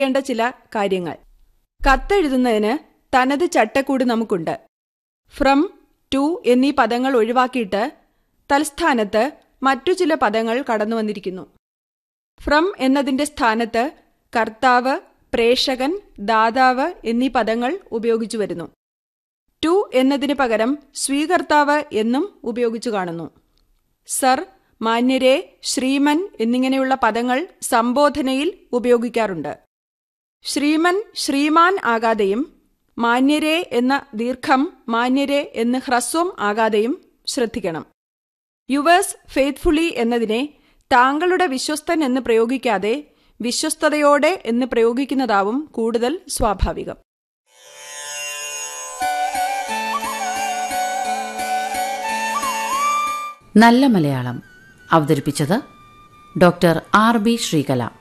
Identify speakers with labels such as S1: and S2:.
S1: േണ്ട ചില കാര്യങ്ങൾ കത്തെഴുതുന്നതിന് തനത് ചട്ടക്കൂട് നമുക്കുണ്ട് ഫ്രം ടു എന്നീ പദങ്ങൾ ഒഴിവാക്കിയിട്ട് തൽസ്ഥാനത്ത് മറ്റു ചില പദങ്ങൾ കടന്നു വന്നിരിക്കുന്നു ഫ്രം എന്നതിന്റെ സ്ഥാനത്ത് കർത്താവ് പ്രേഷകൻ ദാതാവ് എന്നീ പദങ്ങൾ ഉപയോഗിച്ചു വരുന്നു ടു എന്നതിന് പകരം സ്വീകർത്താവ് എന്നും ഉപയോഗിച്ചു കാണുന്നു സർ മാന്യരെ ശ്രീമൻ എന്നിങ്ങനെയുള്ള പദങ്ങൾ സംബോധനയിൽ ഉപയോഗിക്കാറുണ്ട് ശ്രീമൻ ശ്രീമാൻ ആകാതെയും മാന്യരെ എന്ന ദീർഘം മാന്യരെ എന്ന് ഹ്രസ്വം ആകാതെയും ശ്രദ്ധിക്കണം യുവേഴ്സ് ഫെയ്ത്ത്ഫുള്ളി എന്നതിനെ താങ്കളുടെ വിശ്വസ്തൻ എന്ന് പ്രയോഗിക്കാതെ വിശ്വസ്തയോടെ എന്ന് പ്രയോഗിക്കുന്നതാവും കൂടുതൽ സ്വാഭാവികം
S2: നല്ല മലയാളം അവതരിപ്പിച്ചത് ഡോക്ടർ ആർ ബി ശ്രീകല